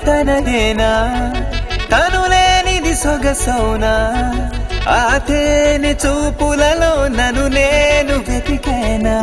తనదేనా తను లేనిది సొగసౌనా ఆ తేనె చూపులలో నన్ను నేను వెతికేనా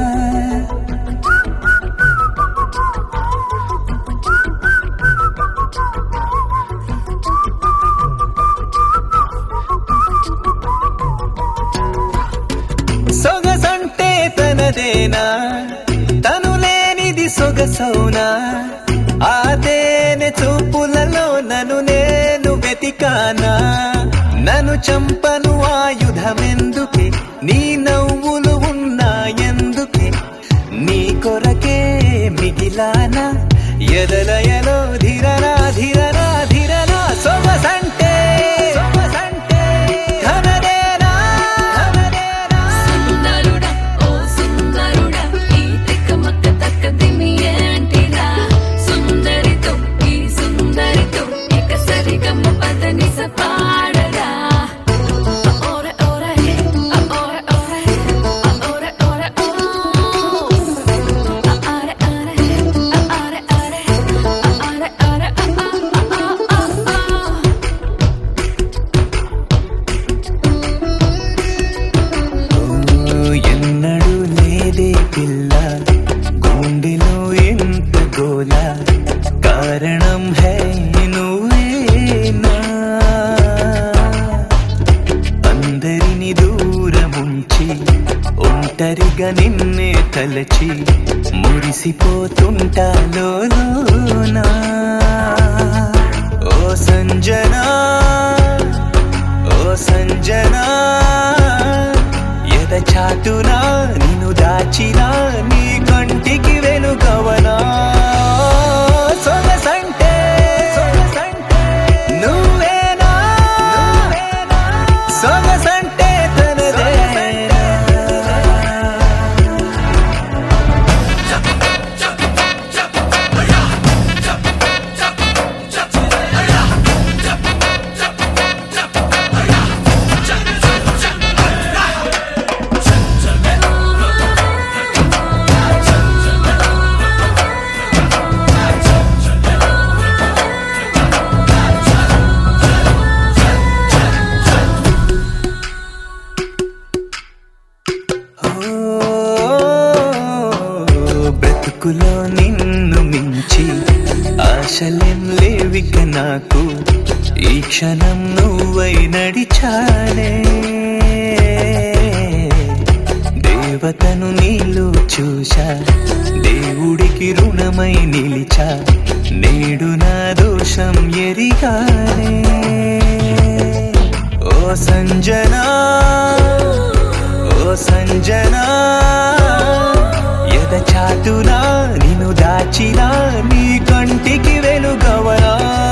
సొగసంటే తనదేనా తను లేనిది సొగసౌనా ఆ తేనె చూపులలో నన్ను నేను వెతికానా నన్ను చంపను ఆయుధమెందుకే నీ నవ్వులు ఉన్నాయందుకే నీ కొరకే మిగిలానా ఎదలయలో ధిరనా ధిరనా ధిరనా సొగసంటే సొగసంటే ధనదేనా ధనదేనా సుందరుడా ఓ సుందరుడా ఈ తిక్కమక్క తక్కదిమి ఏంటిరా సుందరితో ఈ సుందరితో ఇక సరిగమ్మ పదని సపాడరా ఓరే ఓరే ఓరే ఓరే ఓరే ఓరే ఓ ఆరే ఆరే ఆరే ఆరే ఆరే ఆరే ఓ, ఎన్నడూ లేదే పిల్ల గుండెలో ఎంత గోల కారణం హై నువ్వేనా అందరిని దూరముంచి ఒంటరిగా నిన్నే తలచి మురిసిపోతుంటాలో లోనా ఓ సంజనా ఓ సంజనా ఎద చాటునా నిన్ను దాచినా నీ కంటికి వెనుకవనా సొగసంటే నువ్వేనా సొగసంటే తనదేనా ఓ, బ్రతుకులో నిన్ను మించి ఆశలేం లేవిక నాకు ఈ క్షణం నువ్వై నడిచానే దేవతను నీలో చూశా దేవుడికి రుణమై నిలిచా నేడు నా దోషం ఎరిగానే ఓ సంజనా ఓ సంజనా ఎద చాటునా నిన్ను దాచినా నీ కంటికి వెలుగవనా